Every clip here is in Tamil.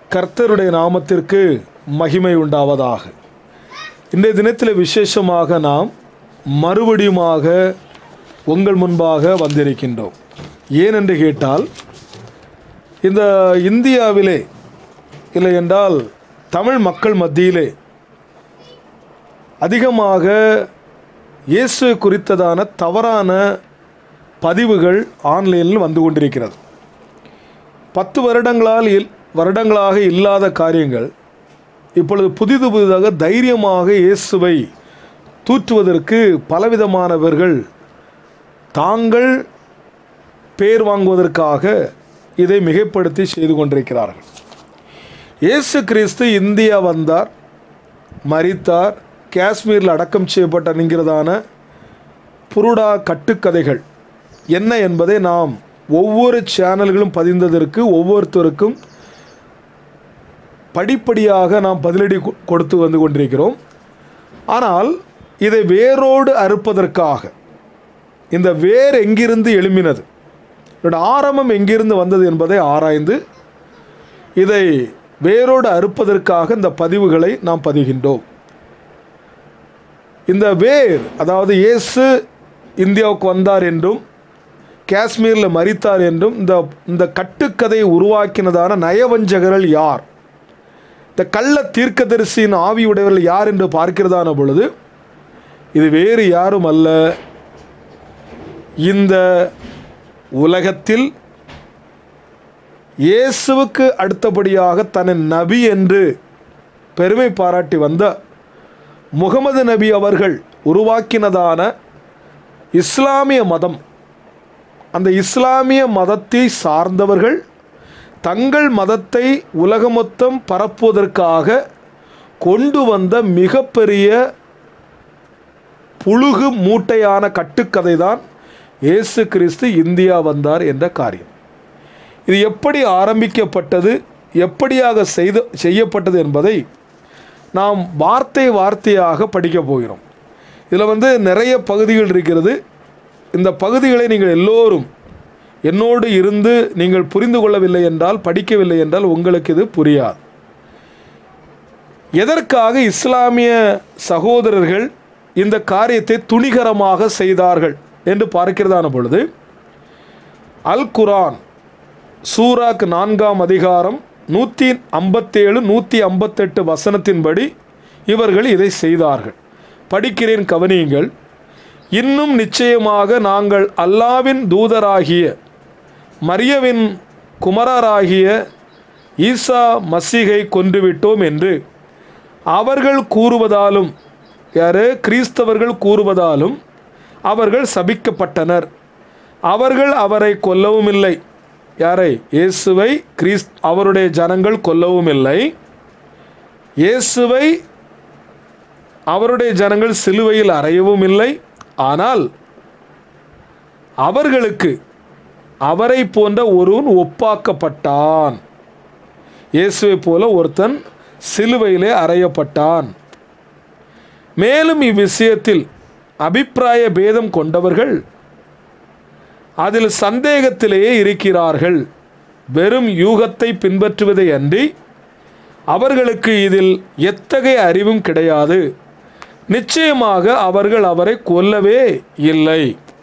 கர்த்தருடைய நாமத்திற்கு மகிமை உண்டாவதாக இன்றைய தினத்தில் விசேஷமாக நாம் மறுபடியுமாக உங்கள் முன்பாக வந்திருக்கின்றோம் ஏனென்று கேட்டால் இந்த இந்தியாவிலே இல்லை என்றால் தமிழ் மக்கள் மத்தியிலே அதிகமாக இயேசு குறித்ததான தவறான பதிவுகள் ஆன்லைனில் வந்து கொண்டிருக்கிறது பத்து வருடங்களால் இல் வருடங்களாக இல்லாத காரியங்கள் இப்பொழுது புதிது புதிதாக தைரியமாக இயேசுவை தூற்றுவதற்கு பலவிதமானவர்கள் தாங்கள் பேர் வாங்குவதற்காக இதை மிகைப்படுத்தி செய்து கொண்டிருக்கிறார்கள் இயேசு கிறிஸ்து இந்தியா வந்தார் மரித்தார் காஷ்மீரில் அடக்கம் செய்யப்பட்ட என்கிறதான புருடா கட்டுக்கதைகள் என்ன என்பதை நாம் ஒவ்வொரு சேனல்களும் பதிந்ததற்கு ஒவ்வொருத்தருக்கும் படிப்படியாக நாம் பதிலடி கொ- கொடுத்து வந்து கொண்டிருக்கிறோம் ஆனால் இதை வேரோடு அறுப்பதற்காக இந்த வேர் எங்கிருந்து எழும்பினது இதோட ஆரம்பம் எங்கிருந்து வந்தது என்பதை ஆராய்ந்து இதை வேரோடு அறுப்பதற்காக இந்த பதிவுகளை நாம் பதிகின்றோம் இந்த வேர் அதாவது இயேசு இந்தியாவுக்கு வந்தார் என்றும் காஷ்மீரில் மரித்தார் என்றும் இந்த இந்த கட்டுக்கதையை உருவாக்கினதான நயவஞ்சகர்கள் யார் இந்த கள்ள தீர்க்கதரிசியின் ஆவியுடையவர்கள் யார் என்று பார்க்கிறதான பொழுது இது வேறு யாரும் அல்ல இந்த உலகத்தில் இயேசுவுக்கு அடுத்தபடியாக தன்னை நபி என்று பெருமை பாராட்டி வந்த முகமது நபி அவர்கள் உருவாக்கினதான இஸ்லாமிய மதம் அந்த இஸ்லாமிய மதத்தை சார்ந்தவர்கள் தங்கள் மதத்தை உலகமொத்தம் பரப்புவதற்காக கொண்டு வந்த மிகப்பெரிய புழுகு மூட்டையான கட்டுக்கதை தான் இயேசு கிறிஸ்து இந்தியா வந்தார் என்ற காரியம் இது எப்படி ஆரம்பிக்கப்பட்டது எப்படியாக செய்து செய்யப்பட்டது என்பதை நாம் வார்த்தை வார்த்தையாக படிக்கப் போகிறோம் இதில் வந்து நிறைய பகுதிகள் இருக்கிறது இந்த பகுதிகளை நீங்கள் எல்லோரும் என்னோடு இருந்து நீங்கள் புரிந்து கொள்ளவில்லை என்றால் படிக்கவில்லை என்றால் உங்களுக்கு இது புரியாது எதற்காக இஸ்லாமிய சகோதரர்கள் இந்த காரியத்தை துணிகரமாக செய்தார்கள் என்று பார்க்கிறதான பொழுது அல் குரான் சூராக் நான்காம் அதிகாரம் நூற்றி ஐம்பத்தேழு நூற்றி ஐம்பத்தெட்டு வசனத்தின்படி இவர்கள் இதை செய்தார்கள் படிக்கிறேன் கவனியுங்கள் இன்னும் நிச்சயமாக நாங்கள் அல்லாவின் தூதராகிய மரியவின் குமரராகிய ஈசா மசீகை கொன்றுவிட்டோம் என்று அவர்கள் கூறுவதாலும் யாரு கிறிஸ்தவர்கள் கூறுவதாலும் அவர்கள் சபிக்கப்பட்டனர் அவர்கள் அவரை கொல்லவும் இல்லை யாரை இயேசுவை கிறிஸ் அவருடைய ஜனங்கள் கொல்லவும் இல்லை இயேசுவை அவருடைய ஜனங்கள் சிலுவையில் அறையவும் இல்லை ஆனால் அவர்களுக்கு அவரை போன்ற ஒருவன் ஒப்பாக்கப்பட்டான் இயேசுவை போல ஒருத்தன் சிலுவையிலே அறையப்பட்டான் மேலும் இவ்விஷயத்தில் அபிப்பிராய பேதம் கொண்டவர்கள் அதில் சந்தேகத்திலேயே இருக்கிறார்கள் வெறும் யூகத்தை பின்பற்றுவதை அன்றி அவர்களுக்கு இதில் எத்தகைய அறிவும் கிடையாது நிச்சயமாக அவர்கள் அவரை கொல்லவே இல்லை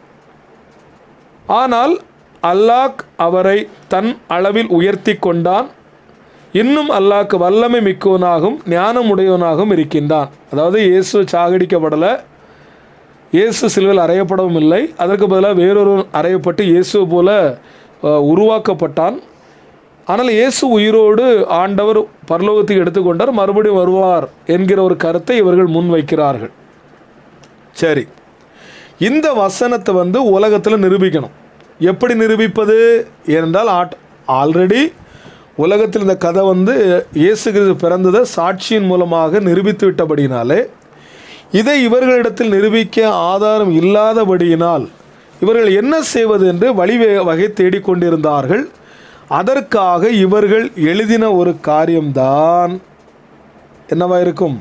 ஆனால் அல்லாஹ் அவரை தன் அளவில் உயர்த்தி கொண்டான் இன்னும் அல்லாஹ்க்கு வல்லமை மிக்கவனாகவும் ஞானமுடையவனாகவும் இருக்கின்றான் அதாவது இயேசு சாகடிக்கப்படலை இயேசு சிலுவையில் அறையப்படவும் இல்லை அதற்கு பதிலாக வேறொரு அறையப்பட்டு இயேசுவை போல அஹ், உருவாக்கப்பட்டான் ஆனால் இயேசு உயிரோடு ஆண்டவர் பரலோகத்துக்கு எடுத்துக்கொண்டார் மறுபடியும் வருவார் என்கிற ஒரு கருத்தை இவர்கள் முன்வைக்கிறார்கள் சரி இந்த வசனத்தை வந்து உலகத்தில் நிரூபிக்கணும் எப்படி நிரூபிப்பது ஏனென்றால் ஆட் ஆல்ரெடி உலகத்தில் இந்த கதை வந்து இயேசு கிறிஸ்து பிறந்ததை சாட்சியின் மூலமாக நிரூபித்து விட்டபடியினாலே இதை இவர்களிடத்தில் நிரூபிக்க ஆதாரம் இல்லாதபடியினால் இவர்கள் என்ன செய்வது என்று வழி வகை தேடிக்கொண்டிருந்தார்கள் அதற்காக இவர்கள் எழுதின ஒரு காரியம்தான் என்னவா இருக்கும்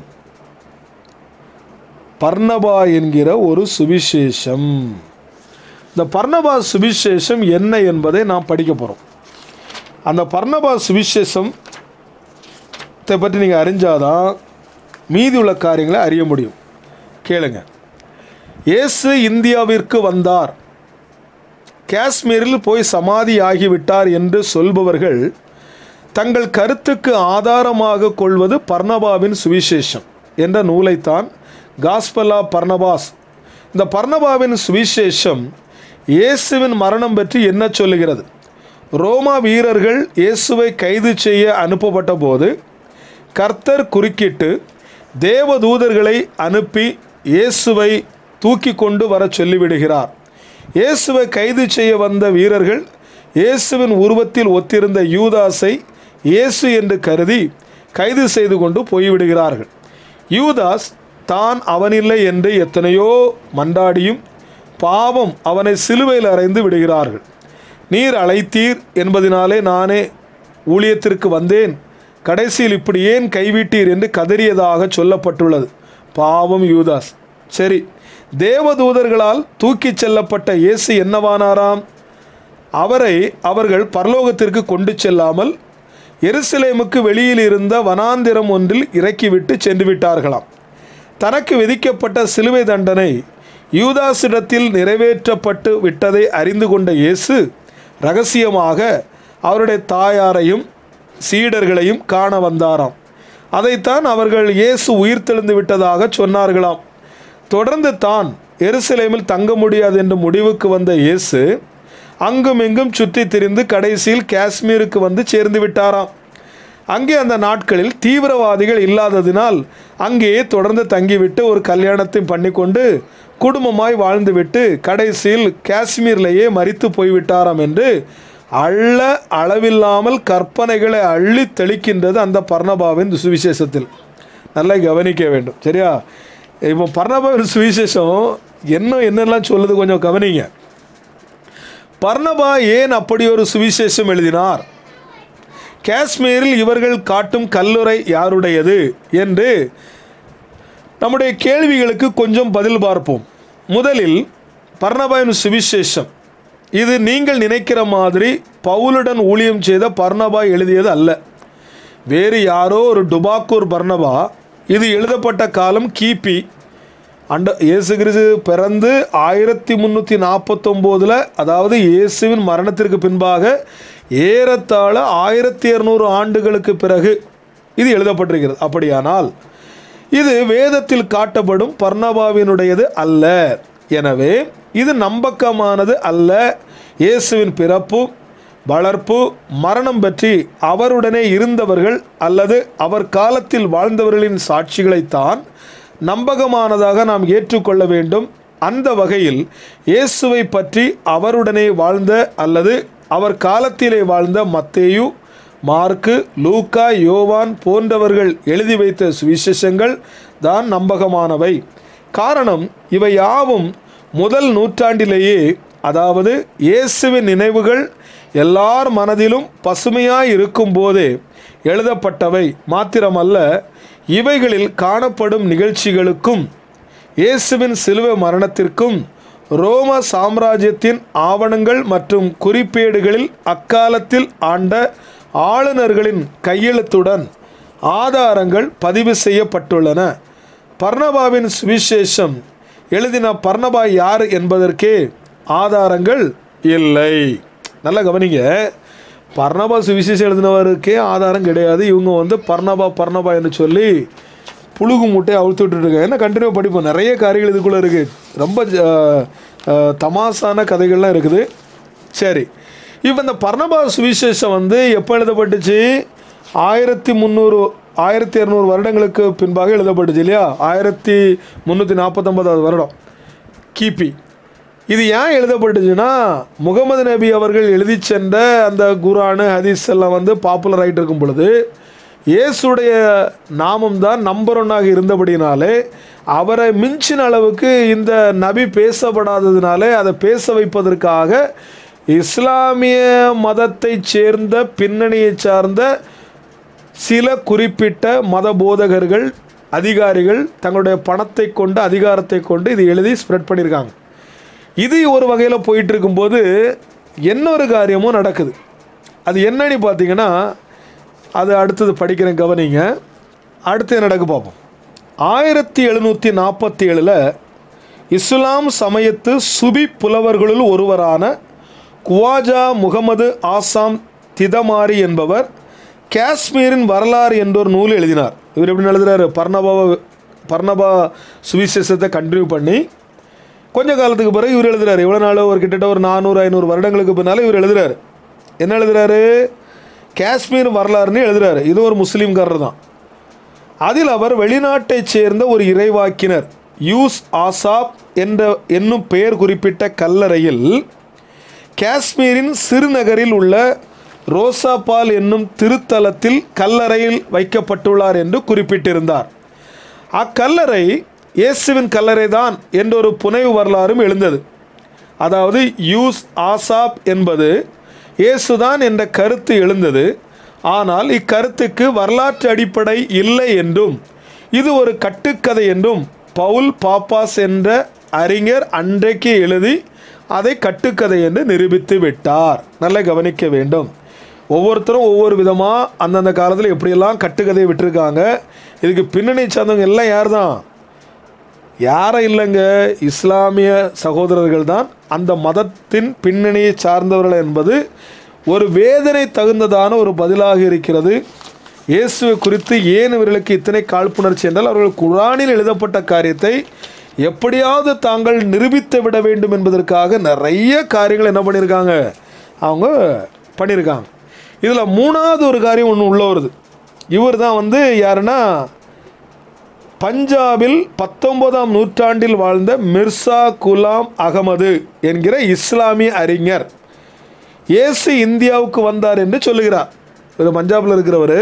பர்ணபா என்கிற ஒரு சுவிசேஷம் இந்த பர்ணபா சுவிசேஷம் என்ன என்பதை நாம் படிக்க போகிறோம் அந்த பர்ணபா சுவிசேஷம் இதை பற்றி நீங்கள் அறிஞ்சாதான் மீதி உள்ள காரியங்களை அறிய முடியும் கேளுங்க இயேசு இந்தியாவிற்கு வந்தார் காஷ்மீரில் போய் சமாதி ஆகிவிட்டார் என்று சொல்பவர்கள் தங்கள் கருத்துக்கு ஆதாரமாக கொள்வது பர்ணபாவின் சுவிசேஷம் என்ற நூலைத்தான் காஸ்பலா பர்ணபாஸ் இந்த பர்ணபாவின் சுவிசேஷம் இயேசுவின் மரணம் பற்றி என்ன சொல்லுகிறது ரோமா வீரர்கள் இயேசுவை கைது செய்ய அனுப்பப்பட்ட போது கர்த்தர் குறுக்கிட்டு தேவதூதர்களை அனுப்பி இயேசுவை தூக்கி கொண்டு வர சொல்லிவிடுகிறார் இயேசுவை கைது செய்ய வந்த வீரர்கள் இயேசுவின் உருவத்தில் ஒத்திருந்த யூதாஸை இயேசு என்று கருதி கைது செய்து கொண்டு போய்விடுகிறார்கள் யூதாஸ் தான் அவனில்லை என்று எத்தனையோ மண்டாடியும் பாவம் அவனை சிலுவையில் அறைந்து விடுகிறார்கள் நீர் அழைத்தீர் என்பதினாலே நானே ஊழியத்திற்கு வந்தேன் கடைசியில் இப்படி ஏன் கைவிட்டீர் என்று கதறியதாக சொல்லப்பட்டுள்ளது பாவம் யூதாஸ் சரி தேவதூதர்களால் தூக்கிச் செல்லப்பட்ட இயேசு என்னவானாராம் அவரை அவர்கள் பரலோகத்திற்கு கொண்டு செல்லாமல் எருசலேமுக்கு வெளியில் இருந்த வனாந்திரம் ஒன்றில் இறக்கிவிட்டு சென்று விட்டார்களாம் தனக்கு விதிக்கப்பட்ட சிலுவை தண்டனை யூதாசிடத்தில் நிறைவேற்றப்பட்டு விட்டதை அறிந்து கொண்ட இயேசு ரகசியமாக அவருடைய தாயாரையும் சீடர்களையும் காண வந்தாராம் அதைத்தான் அவர்கள் இயேசு உயிர்த்தெழுந்து விட்டதாக சொன்னார்களாம் தொடர்ந்து தான் எருசலேமில் தங்க முடியாது என்ற முடிவுக்கு வந்த இயேசு அங்கும் இங்கும் சுற்றி திரிந்து கடைசியில் காஷ்மீருக்கு வந்து சேர்ந்து விட்டாராம் அங்கே அந்த நாட்களில் தீவிரவாதிகள் இல்லாததினால் அங்கேயே தொடர்ந்து தங்கிவிட்டு ஒரு கல்யாணத்தை பண்ணிக்கொண்டு குடும்பமாய் வாழ்ந்துவிட்டு கடைசியில் காஷ்மீர்லேயே மரித்து போய்விட்டாராம் என்று அள்ள அளவில்லாமல் கற்பனைகளை அள்ளி தெளிக்கின்றது அந்த பர்ணபாவின் சுவிசேஷத்தில் நல்லா கவனிக்க வேண்டும் சரியா இப்போ பர்ணபாவின் சுவிசேஷம் என்ன என்னெல்லாம் சொல்லுது கொஞ்சம் கவனிங்க பர்ணபா ஏன் அப்படி ஒரு சுவிசேஷம் எழுதினார் காஷ்மீரில் இவர்கள் காட்டும் கல்லுரை யாருடையது என்று நம்முடைய கேள்விகளுக்கு கொஞ்சம் பதில் பார்ப்போம் முதலில் பர்ணபாவின் சுவிசேஷம் இது நீங்கள் நினைக்கிற மாதிரி பவுலுடன் ஊழியம் செய்த பர்ணபா எழுதியது அல்ல வேறு யாரோ ஒரு டுபாக்கூர் பர்ணபா இது எழுதப்பட்ட காலம் கிபி அண்ட இயேசு கிறிஸ்து பிறந்து ஆயிரத்தி முந்நூற்றி நாற்பத்தொம்போதில் அதாவது இயேசுவின் மரணத்திற்கு பின்பாக ஏறத்தாழ ஆயிரத்தி இரநூறு ஆண்டுகளுக்கு பிறகு இது எழுதப்பட்டிருக்கிறது அப்படியானால் இது வேதத்தில் காட்டப்படும் பர்ணபாவினுடையது அல்ல எனவே இது நம்பக்கமானது அல்ல இயேசுவின் பிறப்பு வளர்ப்பு மரணம் பற்றி அவருடனே இருந்தவர்கள் அல்லது அவர் காலத்தில் வாழ்ந்தவர்களின் சாட்சிகளைத்தான் நம்பகமானதாக நாம் ஏற்றுக்கொள்ள வேண்டும் அந்த வகையில் இயேசுவை பற்றி அவருடனே வாழ்ந்த அல்லது அவர் காலத்திலே வாழ்ந்த மத்தேயு மார்க்கு லூக்கா யோவான் போன்றவர்கள் எழுதி வைத்த சுவிசேஷங்கள் தான் நம்பகமானவை காரணம் இவை யாவும் முதல் நூற்றாண்டிலேயே அதாவது இயேசுவின் நினைவுகள் எல்லார் மனதிலும் பசுமையாய் இருக்கும்போதே எழுதப்பட்டவை மாத்திரமல்ல இவைகளில் காணப்படும் நிகழ்ச்சிகளுக்கும் இயேசுவின் சிலுவை மரணத்திற்கும் ரோம சாம்ராஜ்யத்தின் ஆவணங்கள் மற்றும் குறிப்பேடுகளில் அக்காலத்தில் ஆண்ட ஆளுநர்களின் கையெழுத்துடன் ஆதாரங்கள் பதிவு செய்யப்பட்டுள்ளன பர்ணபாவின் சுவிசேஷம் எழுதின பர்ணபா யார் என்பதற்கே ஆதாரங்கள் இல்லை நல்லா கவனிங்க பர்ணபா சுவிசேஷம் எழுதினவருக்கே ஆதாரம் கிடையாது இவங்க வந்து பர்ணபா பர்ணபா என்று சொல்லி புழுகு மூட்டையை அவுழ்த்து விட்டுருக்காங்க என்ன கண்டினியூ படிப்போம் நிறைய காரியங்கள் இதுக்குள்ளே இருக்குது ரொம்ப அஹ், அஹ், தமாசான கதைகள்லாம் இருக்குது சரி இப்போ இந்த பர்ணபா சுவிசேஷம் வந்து எப்போ எழுதப்பட்டுச்சு ஆயிரத்தி முந்நூறு ஆயிரத்தி இரநூறு வருடங்களுக்கு பின்பாக எழுதப்பட்டுச்சு இல்லையா ஆயிரத்தி முந்நூற்றி நாற்பத்தொம்பதாவது வருடம் கிபி இது ஏன் எழுதப்பட்டுச்சுன்னா முகமது நபி அவர்கள் எழுதி சென்ற அந்த குரானு ஹதீஸ் எல்லாம் வந்து பாப்புலர் ஆகிட்டு இருக்கும் பொழுது இயேசுடைய நாமம் தான் நம்பர் ஒன்னாக இருந்தபடினாலே அவரை மிஞ்சின அளவுக்கு இந்த நபி பேசப்படாததினாலே அதை பேச வைப்பதற்காக இஸ்லாமிய மதத்தைச் சேர்ந்த பின்னணியை சார்ந்த சில குறிப்பிட்ட மத போதகர்கள் அதிகாரிகள் தங்களுடைய பணத்தை கொண்டு அதிகாரத்தை கொண்டு இது எழுதி ஸ்ப்ரெட் பண்ணியிருக்காங்க இது ஒரு வகையில் போயிட்டு இருக்கும்போது இன்னொரு காரியமும் நடக்குது அது என்னன்னு பார்த்தீங்கன்னா அது அடுத்தது படிக்கிறேன் கவனிங்க அடுத்து என்ன நடக்கு பார்ப்போம் ஆயிரத்தி எழுநூற்றி நாற்பத்தி ஏழில் இஸ்லாம் சமயத்து சுபி புலவர்களுள் ஒருவரான குவாஜா முகமது ஆசாம் திதமாரி என்பவர் காஷ்மீரின் வரலாறு என்ற ஒரு நூல் எழுதினார் இவர் எப்படி எழுதுறாரு பர்ணபாவை பர்ணபா சுவிசேஷத்தை கண்டினியூ பண்ணி கொஞ்ச காலத்துக்கு பிறகு இவர் எழுதுறாரு எவ்வளோ நாள் ஒரு கிட்டத்தட்ட ஒரு நானூறு ஐநூறு வருடங்களுக்கு பின்னால் இவர் எழுதுறாரு என்ன எழுதுறாரு காஷ்மீர் வரலாறுன்னு எழுதுறாரு இது ஒரு முஸ்லீம்காரர் தான் அதில் அவர் வெளிநாட்டைச் சேர்ந்த ஒரு இறைவாக்கினர் யூஸ் ஆசாப் என்ற என்னும் பெயர் குறிப்பிட்ட கல்லறையில் காஷ்மீரின் சிறுநகரில் உள்ள ரோசாபால் என்னும் திருத்தலத்தில் கல்லறையில் வைக்கப்பட்டுள்ளார் என்று குறிப்பிட்டிருந்தார் அக்கல்லறை இயேசுவின் கல்லறை தான் என்ற ஒரு புனைவு வரலாறும் எழுந்தது அதாவது யூஸ் ஆசாப் என்பது இயேசுதான் என்ற கருத்து எழுந்தது ஆனால் இக்கருத்துக்கு வரலாற்று அடிப்படை இல்லை என்றும் இது ஒரு கட்டுக்கதை என்றும் பவுல் பாப்பாஸ் என்ற அறிஞர் அன்றைக்கு எழுதி அதை கட்டுக்கதை என்று நிரூபித்து விட்டார் நல்லா கவனிக்க வேண்டும் ஒவ்வொருத்தரும் ஒவ்வொரு விதமாக அந்தந்த காலத்தில் எப்படியெல்லாம் கட்டுக்கதையை விட்டுருக்காங்க இதுக்கு பின்னணி சார்ந்தவங்க எல்லாம் யார் தான் யாரும் இல்லைங்க இஸ்லாமிய சகோதரர்கள் தான் அந்த மதத்தின் பின்னணியை சார்ந்தவர்கள் என்பது ஒரு வேதனை தகுந்ததான ஒரு பதிலாக இருக்கிறது இயேசுவை குறித்து ஏன் இவர்களுக்கு இத்தனை காழ்ப்புணர்ச்சி என்றால் அவர்கள் குரானில் எழுதப்பட்ட காரியத்தை எப்படியாவது தாங்கள் நிரூபித்து விட வேண்டும் என்பதற்காக நிறைய காரியங்கள் என்ன பண்ணியிருக்காங்க அவங்க பண்ணியிருக்காங்க இதில் மூணாவது ஒரு காரியம் ஒன்று உள்ள வருது இவர் தான் வந்து யாருன்னா பஞ்சாபில் பத்தொன்பதாம் நூற்றாண்டில் வாழ்ந்த மிர்சா குலாம் அகமது என்கிற இஸ்லாமிய அறிஞர் இயேசு இந்தியாவுக்கு வந்தார் என்று சொல்லுகிறார் இவர் பஞ்சாபில் இருக்கிறவர்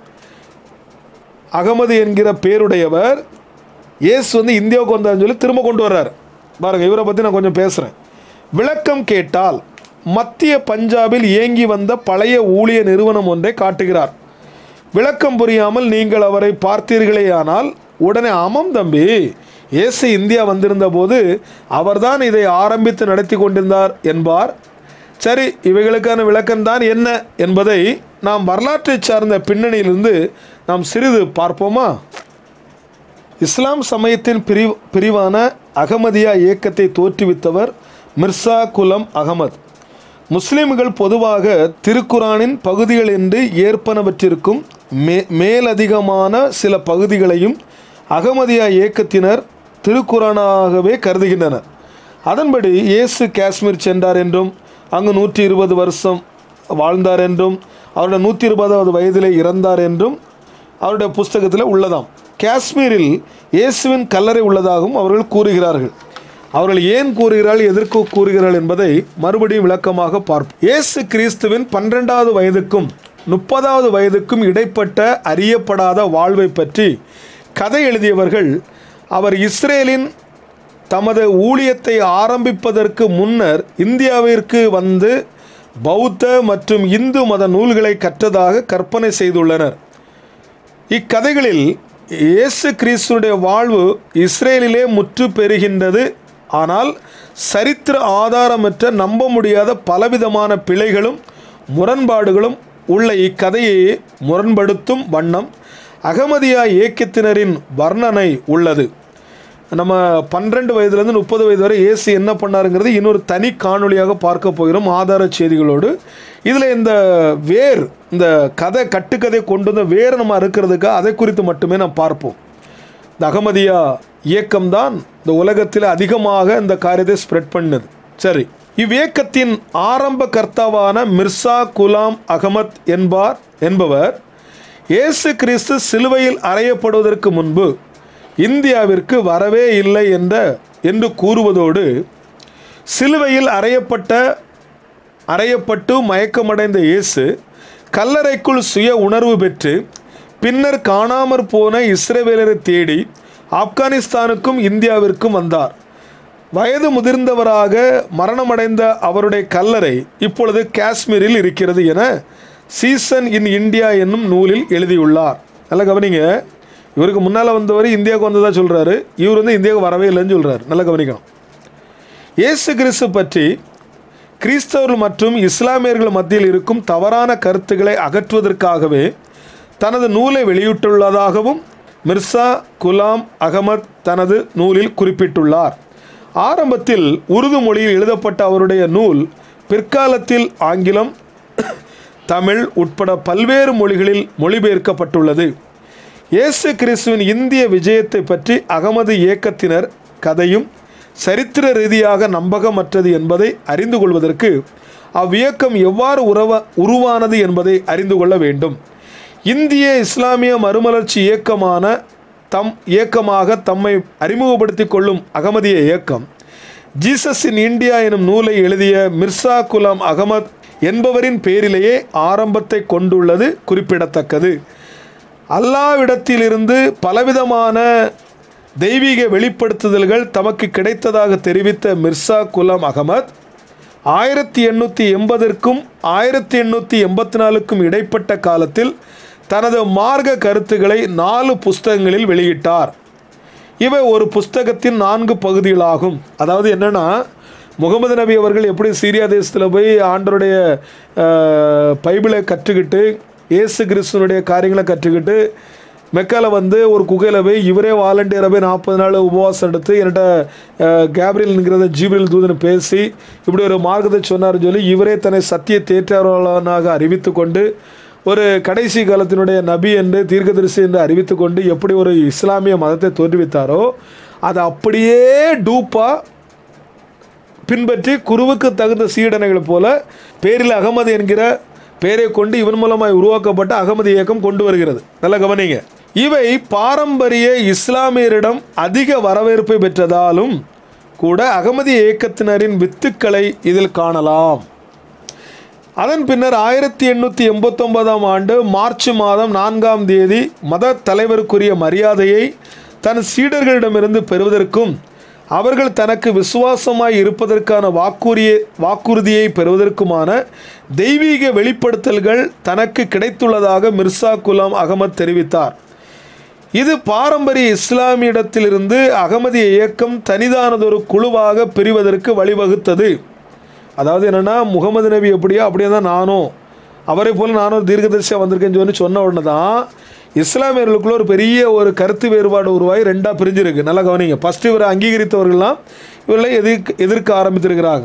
அகமது என்கிற பேருடையவர் இயேசு வந்து இந்தியாவுக்கு வந்தார்னு சொல்லி திரும்ப கொண்டு வர்றார் பாருங்க இவரை பற்றி நான் கொஞ்சம் பேசுகிறேன் விளக்கம் கேட்டால் மத்திய பஞ்சாபில் இயங்கி வந்த பழைய ஊழிய நிறுவனம் ஒன்றை காட்டுகிறார் விளக்கம் புரியாமல் நீங்கள் அவரை பார்த்தீர்களேயானால் உடனே ஆமாம் தம்பி இயேசு இந்தியா வந்திருந்த போது அவர்தான் இதை ஆரம்பித்து நடத்தி கொண்டிருந்தார் என்பார் சரி இவைகளுக்கான விளக்கம்தான் என்ன என்பதை நாம் வரலாற்றை சார்ந்த பின்னணியிலிருந்து நாம் சிறிது பார்ப்போமா இஸ்லாம் சமயத்தின் பிரிவு பிரிவான அகமதியா இயக்கத்தை தோற்றுவித்தவர் மிர்சா குலம் அகமது முஸ்லிம்கள் பொதுவாக திருக்குரானின் பகுதிகள் என்று ஏற்பனவற்றிற்கும் மே மேலதிகமான சில பகுதிகளையும் அகமதியா இயக்கத்தினர் திருக்குரானாகவே கருதுகின்றனர் அதன்படி இயேசு காஷ்மீர் சென்றார் என்றும் அங்கு நூற்றி இருபது வருஷம் வாழ்ந்தார் என்றும் அவருடைய நூற்றி இருபதாவது வயதிலே இறந்தார் என்றும் அவருடைய புஸ்தகத்தில் உள்ளதாம் காஷ்மீரில் இயேசுவின் கல்லறை உள்ளதாகவும் அவர்கள் கூறுகிறார்கள் அவர்கள் ஏன் கூறுகிறார்கள் எதற்கு கூறுகிறார்கள் என்பதை மறுபடியும் விளக்கமாக பார்ப்போம் இயேசு கிறிஸ்துவின் பன்னிரெண்டாவது வயதுக்கும் முப்பதாவது வயதுக்கும் இடைப்பட்ட அறியப்படாத வாழ்வை பற்றி கதை எழுதியவர்கள் அவர் இஸ்ரேலின் தமது ஊழியத்தை ஆரம்பிப்பதற்கு முன்னர் இந்தியாவிற்கு வந்து பௌத்த மற்றும் இந்து மத நூல்களை கற்றதாக கற்பனை செய்துள்ளனர் இக்கதைகளில் இயேசு கிறிஸ்துடைய வாழ்வு இஸ்ரேலிலே முற்று பெறுகின்றது ஆனால் சரித்திர ஆதாரமற்ற நம்ப முடியாத பலவிதமான பிழைகளும் முரண்பாடுகளும் உள்ள இக்கதையை முரண்படுத்தும் வண்ணம் அகமதியா இயக்கத்தினரின் வர்ணனை உள்ளது நம்ம பன்னிரெண்டு வயதுலேருந்து முப்பது வயது வரை இயேசு என்ன பண்ணாருங்கிறது இன்னொரு தனி காணொளியாக பார்க்க போகிறோம் ஆதார செய்திகளோடு இதில் இந்த வேர் இந்த கதை கட்டுக்கதை கொண்டு வந்த வேர் நம்ம இருக்கிறதுக்கு அதை குறித்து மட்டுமே நாம் பார்ப்போம் இந்த அகமதியா இயக்கம்தான் இந்த உலகத்தில் அதிகமாக இந்த காரியத்தை ஸ்ப்ரெட் பண்ணது சரி இவ்வியக்கத்தின் ஆரம்ப கர்த்தாவான மிர்சா குலாம் அகமத் என்பார் என்பவர் இயேசு கிறிஸ்து சிலுவையில் அறையப்படுவதற்கு முன்பு இந்தியாவிற்கு வரவே இல்லை என்ற என்று கூறுவதோடு சிலுவையில் அறையப்பட்ட அறையப்பட்டு மயக்கமடைந்த இயேசு கல்லறைக்குள் சுய உணர்வு பெற்று பின்னர் காணாமற் போன இஸ்ரவேலரை தேடி ஆப்கானிஸ்தானுக்கும் இந்தியாவிற்கும் வந்தார் வயது முதிர்ந்தவராக மரணமடைந்த அவருடைய கல்லறை இப்பொழுது காஷ்மீரில் இருக்கிறது என சீசன் இன் இந்தியா என்னும் நூலில் எழுதியுள்ளார் நல்லா கவனிங்க இவருக்கு முன்னால் வந்தவர் இந்தியாவுக்கு வந்ததாக சொல்கிறாரு இவர் வந்து இந்தியாவுக்கு வரவே இல்லைன்னு சொல்கிறார் நல்லா கவனிக்கணும் இயேசு கிறிஸ்து பற்றி கிறிஸ்தவர்கள் மற்றும் இஸ்லாமியர்கள் மத்தியில் இருக்கும் தவறான கருத்துக்களை அகற்றுவதற்காகவே தனது நூலை வெளியிட்டுள்ளதாகவும் மிர்சா குலாம் அகமத் தனது நூலில் குறிப்பிட்டுள்ளார் ஆரம்பத்தில் உருது மொழியில் எழுதப்பட்ட அவருடைய நூல் பிற்காலத்தில் ஆங்கிலம் தமிழ் உட்பட பல்வேறு மொழிகளில் மொழிபெயர்க்கப்பட்டுள்ளது இயேசு கிறிஸ்துவின் இந்திய விஜயத்தை பற்றி அகமது இயக்கத்தினர் கதையும் சரித்திர ரீதியாக நம்பகமற்றது என்பதை அறிந்து கொள்வதற்கு அவ்வியக்கம் எவ்வாறு உறவ உருவானது என்பதை அறிந்து கொள்ள வேண்டும் இந்திய இஸ்லாமிய மறுமலர்ச்சி இயக்கமான தம் இயக்கமாக தம்மை அறிமுகப்படுத்திக் கொள்ளும் அகமதிய இயக்கம் ஜீசஸ் இன் இந்தியா எனும் நூலை எழுதிய மிர்சா குலாம் அகமத் என்பவரின் பேரிலேயே ஆரம்பத்தை கொண்டுள்ளது குறிப்பிடத்தக்கது அல்லாவிடத்திலிருந்து பலவிதமான தெய்வீக வெளிப்படுத்துதல்கள் தமக்கு கிடைத்ததாக தெரிவித்த மிர்சா குலாம் அகமத் ஆயிரத்தி எண்ணூற்றி எண்பதற்கும் ஆயிரத்தி எண்ணூற்றி எண்பத்தி நாலுக்கும் இடைப்பட்ட காலத்தில் தனது மார்க்க கருத்துக்களை நாலு புஸ்தகங்களில் வெளியிட்டார் இவை ஒரு புஸ்தகத்தின் நான்கு பகுதிகளாகும் அதாவது என்னென்னா முகமது நபி அவர்கள் எப்படி சீரியா தேசத்தில் போய் ஆண்டருடைய அஹ், பைபிளை கற்றுக்கிட்டு இயேசு கிறிஸ்துவனுடைய காரியங்களை கற்றுக்கிட்டு மெக்கால வந்து ஒரு குகையில் போய் இவரே வாலண்டியராக போய் நாற்பது நாள் உபவாசம் எடுத்து என்கிட்ட அஹ், கேப்ரியல்ங்கிறத ஜீப்ரியல் தூதனை பேசி இப்படி ஒரு மார்க்கத்தை சொன்னார்னு சொல்லி இவரே தன்னை சத்திய தேற்றாளனாக அறிவித்து கொண்டு ஒரு கடைசி காலத்தினுடைய நபி என்று தீர்க்கதரிசி என்று அறிவித்து கொண்டு எப்படி ஒரு இஸ்லாமிய மதத்தை தோற்றுவித்தாரோ அதை அப்படியே டூப்பாக பின்பற்றி குருவுக்கு தகுந்த சீடனைகள் போல பேரில் அகமது என்கிற பெயரை கொண்டு இவன் மூலமாய் உருவாக்கப்பட்ட அகமது இயக்கம் கொண்டு வருகிறது நல்லா கவனிங்க இவை பாரம்பரிய இஸ்லாமியரிடம் அதிக வரவேற்பை பெற்றதாலும் கூட அகமதிய இயக்கத்தினரின் வித்துக்களை இதில் காணலாம் அதன் பின்னர் ஆயிரத்தி எண்ணூற்றி எண்பத்தொன்பதாம் ஆண்டு மார்ச் மாதம் நான்காம் தேதி மத தலைவருக்குரிய மரியாதையை தன் சீடர்களிடமிருந்து பெறுவதற்கும் அவர்கள் தனக்கு விசுவாசமாய் இருப்பதற்கான வாக்குரிய வாக்குறுதியை பெறுவதற்குமான தெய்வீக வெளிப்படுத்தல்கள் தனக்கு கிடைத்துள்ளதாக மிர்சா குலாம் அகமத் தெரிவித்தார் இது பாரம்பரிய இஸ்லாமியிடத்திலிருந்து அகமதிய இயக்கம் தனிதானதொரு குழுவாக பிரிவதற்கு வழிவகுத்தது அதாவது என்னென்னா முகமது நபி எப்படியோ அப்படியே தான் நானும் அவரை போல் நானும் தீர்க்கதரிசியாக வந்திருக்கேன்னு சொல்லி சொன்ன உடனே தான் இஸ்லாமியர்களுக்குள்ள ஒரு பெரிய ஒரு கருத்து வேறுபாடு உருவாகி ரெண்டாக பிரிஞ்சிருக்கு நல்லா கவனிங்க ஃபஸ்ட்டு இவரை அங்கீகரித்தவர்கள்லாம் இவர்களை எதிர்க்க எதிர்க்க ஆரம்பித்திருக்கிறாங்க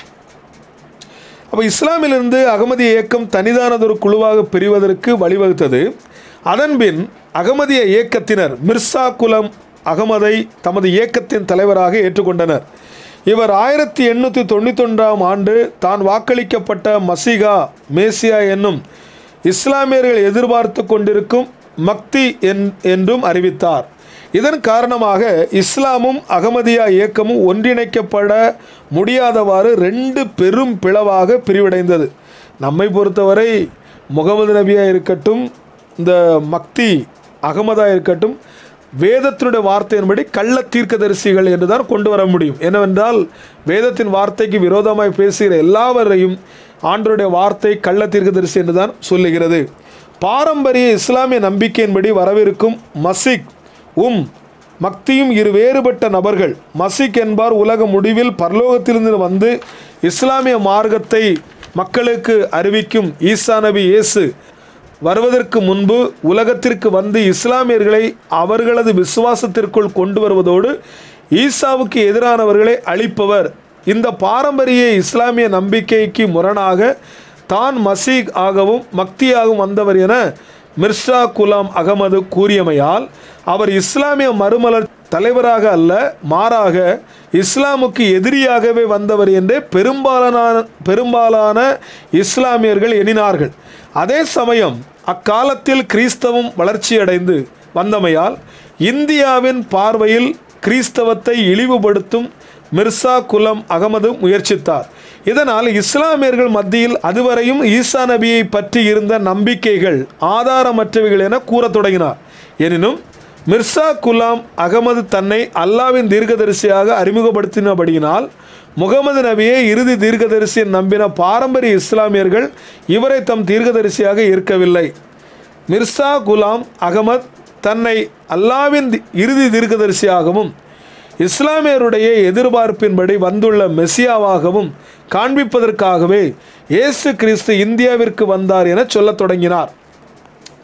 அப்போ இஸ்லாமிலிருந்து அகமதிய இயக்கம் தனிதானதொரு குழுவாக பிரிவதற்கு வழிவகுத்தது அதன்பின் அகமதிய இயக்கத்தினர் மிர்சா குலம் அகமதை தமது இயக்கத்தின் தலைவராக ஏற்றுக்கொண்டனர் இவர் ஆயிரத்தி எண்ணூற்றி தொண்ணூத்தொன்றாம் ஆண்டு தான் வாக்களிக்கப்பட்ட மசிகா மேசியா என்னும் இஸ்லாமியர்கள் எதிர்பார்த்து கொண்டிருக்கும் மக்தி என் என்றும் அறிவித்தார் இதன் காரணமாக இஸ்லாமும் அகமதியா இயக்கமும் ஒன்றிணைக்கப்பட முடியாதவாறு ரெண்டு பெரும் பிளவாக பிரிவடைந்தது நம்மை பொறுத்தவரை முகமது நபியா இருக்கட்டும் இந்த மக்தி அகமதா இருக்கட்டும் வேதத்தினுடைய வார்த்தையின்படி கள்ள தீர்க்கதரிசிகள் என்று தான் கொண்டு வர முடியும் என்னவென்றால் வேதத்தின் வார்த்தைக்கு விரோதமாய் பேசுகிற எல்லாவரையும் ஆண்டருடைய வார்த்தை கள்ள தீர்க்கதரிசி என்று தான் சொல்லுகிறது பாரம்பரிய இஸ்லாமிய நம்பிக்கையின்படி வரவிருக்கும் மசிக் உம் மக்தியும் இரு வேறுபட்ட நபர்கள் மசிக் என்பார் உலக முடிவில் பரலோகத்திலிருந்து வந்து இஸ்லாமிய மார்க்கத்தை மக்களுக்கு அறிவிக்கும் ஈசா நபி இயேசு வருவதற்கு முன்பு உலகத்திற்கு வந்து இஸ்லாமியர்களை அவர்களது விசுவாசத்திற்குள் கொண்டு வருவதோடு ஈசாவுக்கு எதிரானவர்களை அழிப்பவர் இந்த பாரம்பரிய இஸ்லாமிய நம்பிக்கைக்கு முரணாக தான் மசீக் ஆகவும் மக்தியாகவும் வந்தவர் என மிர்சா குலாம் அகமது கூறியமையால் அவர் இஸ்லாமிய மறுமலர் தலைவராக அல்ல மாறாக இஸ்லாமுக்கு எதிரியாகவே வந்தவர் என்றே பெரும்பாலான பெரும்பாலான இஸ்லாமியர்கள் எண்ணினார்கள் அதே சமயம் அக்காலத்தில் கிறிஸ்தவம் வளர்ச்சியடைந்து வந்தமையால் இந்தியாவின் பார்வையில் கிறிஸ்தவத்தை இழிவுபடுத்தும் மிர்சா குலம் அகமது முயற்சித்தார் இதனால் இஸ்லாமியர்கள் மத்தியில் அதுவரையும் ஈசா நபியை பற்றி இருந்த நம்பிக்கைகள் ஆதாரமற்றவைகள் என கூறத் தொடங்கினார் எனினும் மிர்சா குலாம் அகமது தன்னை அல்லாவின் தீர்க்கதரிசியாக அறிமுகப்படுத்தினபடியினால் முகமது நபியை இறுதி தீர்க்கதரிசி நம்பின பாரம்பரிய இஸ்லாமியர்கள் இவரை தம் தீர்க்கதரிசியாக இருக்கவில்லை மிர்சா குலாம் அகமத் தன்னை அல்லாவின் தி- இறுதி தீர்க்கதரிசியாகவும் இஸ்லாமியருடைய எதிர்பார்ப்பின்படி வந்துள்ள மெசியாவாகவும் காண்பிப்பதற்காகவே இயேசு கிறிஸ்து இந்தியாவிற்கு வந்தார் என சொல்லத் தொடங்கினார்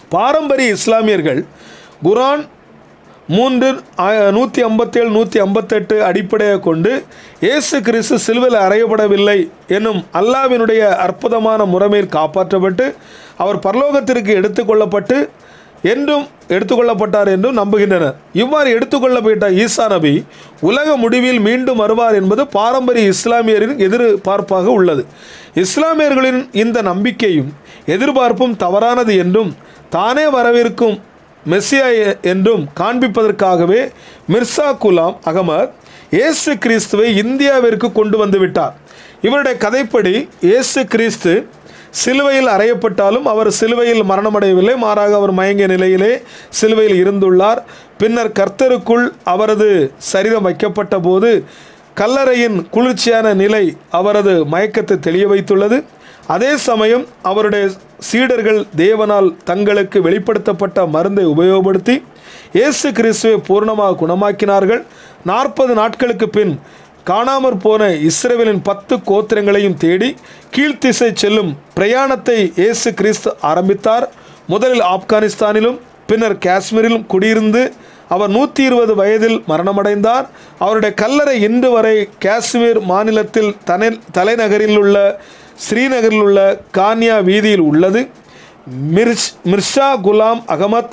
பாரம்பரிய இஸ்லாமியர்கள் குரான் மூன்று ஆ- நூற்றி ஐம்பத்தேழு நூற்றி ஐம்பத்தெட்டு அடிப்படையாக கொண்டு இயேசு கிறிஸ்து சிலுவையில் அறையப்படவில்லை என்னும் அல்லாவினுடைய அற்புதமான முறைமையில் காப்பாற்றப்பட்டு அவர் பரலோகத்திற்கு எடுத்துக்கொள்ளப்பட்டு என்றும் எடுத்துக்கொள்ளப்பட்டார் என்றும் நம்புகின்றனர் இவ்வாறு எடுத்துக்கொள்ளப்பட்ட ஈசா நபி உலக முடிவில் மீண்டும் வருவார் என்பது பாரம்பரிய இஸ்லாமியரின் எதிர்பார்ப்பாக உள்ளது இஸ்லாமியர்களின் இந்த நம்பிக்கையும் எதிர்பார்ப்பும் தவறானது என்றும் தானே வரவிருக்கும் மெஸ்ஸியா எ- என்றும் காண்பிப்பதற்காகவே மிர்சா குலாம் அகமது இயேசு கிறிஸ்துவை இந்தியாவிற்கு கொண்டு வந்து விட்டார் இவருடைய கதைப்படி இயேசு கிறிஸ்து சிலுவையில் அறையப்பட்டாலும் அவர் சிலுவையில் மரணமடையவில்லை மாறாக அவர் மயங்கிய நிலையிலே சிலுவையில் இருந்துள்ளார் பின்னர் கர்த்தருக்குள் அவரது சரீரம் வைக்கப்பட்ட போது கல்லறையின் குளிர்ச்சியான நிலை அவரது மயக்கத்தை தெளிய வைத்துள்ளது அதே சமயம் அவருடைய சீடர்கள் தேவனால் தங்களுக்கு வெளிப்படுத்தப்பட்ட மருந்தை உபயோகப்படுத்தி இயேசு கிறிஸ்துவை பூர்ணமாக குணமாக்கினார்கள் நாற்பது நாட்களுக்கு பின் காணாமற் போன இஸ்ரேலின் பத்து கோத்திரங்களையும் தேடி கீழ்த்திசை செல்லும் பிரயாணத்தை இயேசு கிறிஸ்து ஆரம்பித்தார் முதலில் ஆப்கானிஸ்தானிலும் பின்னர் காஷ்மீரிலும் குடியிருந்து அவர் நூற்றி இருபது வயதில் மரணமடைந்தார் அவருடைய கல்லறை இன்று வரை காஷ்மீர் மாநிலத்தில் தனை தலைநகரில் உள்ள ஸ்ரீநகரில் உள்ள கான்யா வீதியில் உள்ளது மிர்ஷ் மிர்ஷா குலாம் அகமத்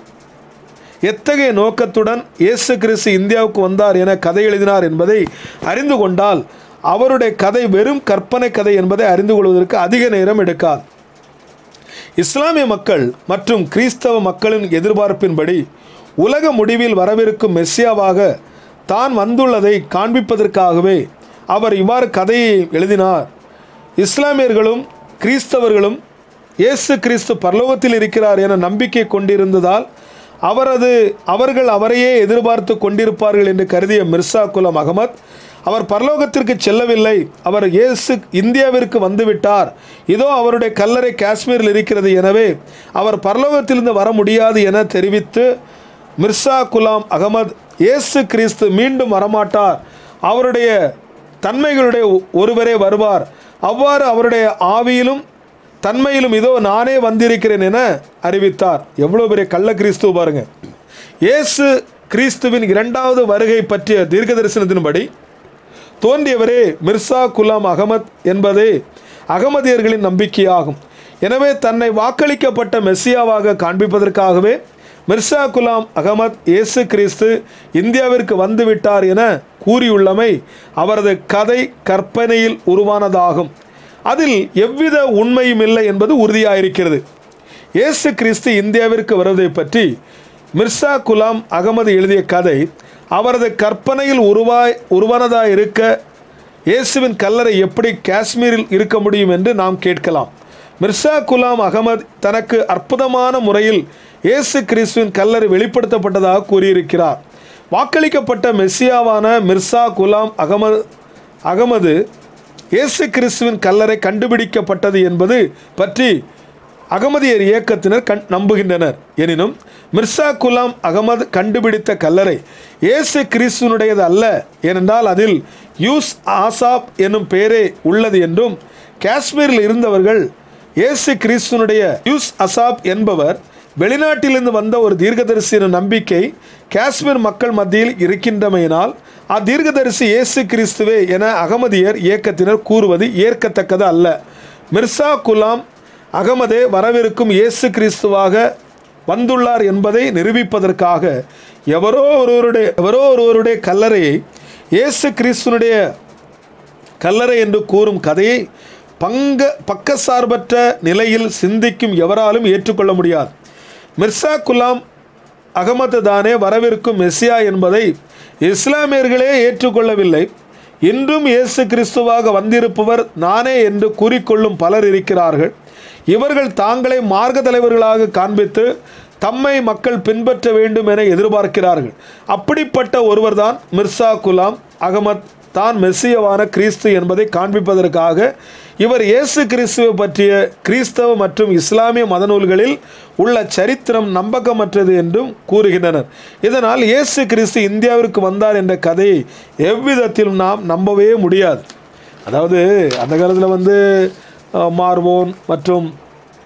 எத்தகைய நோக்கத்துடன் இயேசு கிறிஸ்து இந்தியாவுக்கு வந்தார் என கதை எழுதினார் என்பதை அறிந்து கொண்டால் அவருடைய கதை வெறும் கற்பனை கதை என்பதை அறிந்து கொள்வதற்கு அதிக நேரம் எடுக்காது இஸ்லாமிய மக்கள் மற்றும் கிறிஸ்தவ மக்களின் எதிர்பார்ப்பின்படி உலக முடிவில் வரவிருக்கும் மெஸ்ஸியாவாக தான் வந்துள்ளதை காண்பிப்பதற்காகவே அவர் இவ்வாறு கதையை எழுதினார் இஸ்லாமியர்களும் கிறிஸ்தவர்களும் இயேசு கிறிஸ்து பரலோகத்தில் இருக்கிறார் என நம்பிக்கை கொண்டிருந்ததால் அவரது அவர்கள் அவரையே எதிர்பார்த்து கொண்டிருப்பார்கள் என்று கருதிய மிர்சா குலம் அகமத் அவர் பரலோகத்திற்கு செல்லவில்லை அவர் இயேசு இந்தியாவிற்கு வந்துவிட்டார் இதோ அவருடைய கல்லறை காஷ்மீரில் இருக்கிறது எனவே அவர் பரலோகத்திலிருந்து வர முடியாது என தெரிவித்து மிர்சா குலாம் அகமது இயேசு கிறிஸ்து மீண்டும் வரமாட்டார் அவருடைய தன்மைகளுடைய ஒருவரே வருவார் அவ்வாறு அவருடைய ஆவியிலும் தன்மையிலும் இதோ நானே வந்திருக்கிறேன் என அறிவித்தார் எவ்வளோ பெரிய கள்ள கிறிஸ்துவ பாருங்க இயேசு கிறிஸ்துவின் இரண்டாவது வருகை பற்றிய தீர்க்க தரிசனத்தின்படி தோன்றியவரே மிர்சா குலாம் அகமத் என்பதே அகமதியர்களின் நம்பிக்கையாகும் எனவே தன்னை வாக்களிக்கப்பட்ட மெஸ்ஸியாவாக காண்பிப்பதற்காகவே மிர்சா குலாம் அகமத் இயேசு கிறிஸ்து இந்தியாவிற்கு வந்துவிட்டார் என கூறியுள்ளமை அவரது கதை கற்பனையில் உருவானதாகும் அதில் எவ்வித உண்மையும் இல்லை என்பது உறுதியாயிருக்கிறது இயேசு கிறிஸ்து இந்தியாவிற்கு வருவதை பற்றி மிர்சா குலாம் அகமது எழுதிய கதை அவரது கற்பனையில் உருவாய் உருவானதாக இருக்க இயேசுவின் கல்லறை எப்படி காஷ்மீரில் இருக்க முடியும் என்று நாம் கேட்கலாம் மிர்சா குலாம் அகமது தனக்கு அற்புதமான முறையில் இயேசு கிறிஸ்துவின் கல்லறை வெளிப்படுத்தப்பட்டதாக கூறியிருக்கிறார் வாக்களிக்கப்பட்ட மெஸ்ஸியாவான மிர்சா குலாம் அகமது அகமது இயேசு கிறிஸ்துவின் கல்லறை கண்டுபிடிக்கப்பட்டது என்பது பற்றி அகமதியர் இயக்கத்தினர் கண் நம்புகின்றனர் எனினும் மிர்சா குலாம் அகமது கண்டுபிடித்த கல்லறை இயேசு கிறிஸ்துவனுடையது அல்ல ஏனென்றால் அதில் யூஸ் ஆசாப் என்னும் பெயரே உள்ளது என்றும் காஷ்மீரில் இருந்தவர்கள் இயேசு கிறிஸ்துவனுடைய யூஸ் அசாப் என்பவர் வெளிநாட்டிலிருந்து வந்த ஒரு தீர்க்கதரிசி எனும் நம்பிக்கை காஷ்மீர் மக்கள் மத்தியில் இருக்கின்றமையினால் அத்தீர்க்கதரிசி இயேசு கிறிஸ்துவே என அகமதியர் இயக்கத்தினர் கூறுவது ஏற்கத்தக்கது அல்ல மிர்சா குலாம் அகமதே வரவிருக்கும் இயேசு கிறிஸ்துவாக வந்துள்ளார் என்பதை நிரூபிப்பதற்காக எவரோ ஒருவருடைய எவரோ ஒருவருடைய கல்லறையை இயேசு கிறிஸ்துனுடைய கல்லறை என்று கூறும் கதையை பங்க பக்கசார்பற்ற நிலையில் சிந்திக்கும் எவராலும் ஏற்றுக்கொள்ள முடியாது மிர்சா குலாம் அகமது தானே வரவிருக்கும் மெஸ்ஸியா என்பதை இஸ்லாமியர்களே ஏற்றுக்கொள்ளவில்லை இன்றும் இயேசு கிறிஸ்துவாக வந்திருப்பவர் நானே என்று கூறிக்கொள்ளும் பலர் இருக்கிறார்கள் இவர்கள் தாங்களை மார்க்க தலைவர்களாக காண்பித்து தம்மை மக்கள் பின்பற்ற வேண்டும் என எதிர்பார்க்கிறார்கள் அப்படிப்பட்ட ஒருவர்தான் மிர்சா குலாம் அகமத் தான் மெஸ்ஸியவான கிறிஸ்து என்பதை காண்பிப்பதற்காக இவர் இயேசு கிறிஸ்துவை பற்றிய கிறிஸ்தவ மற்றும் இஸ்லாமிய மத நூல்களில் உள்ள சரித்திரம் நம்பகமற்றது என்றும் கூறுகின்றனர் இதனால் இயேசு கிறிஸ்து இந்தியாவிற்கு வந்தார் என்ற கதையை எவ்விதத்திலும் நாம் நம்பவே முடியாது அதாவது அந்த காலத்தில் வந்து அஹ், மார்வோன் மற்றும்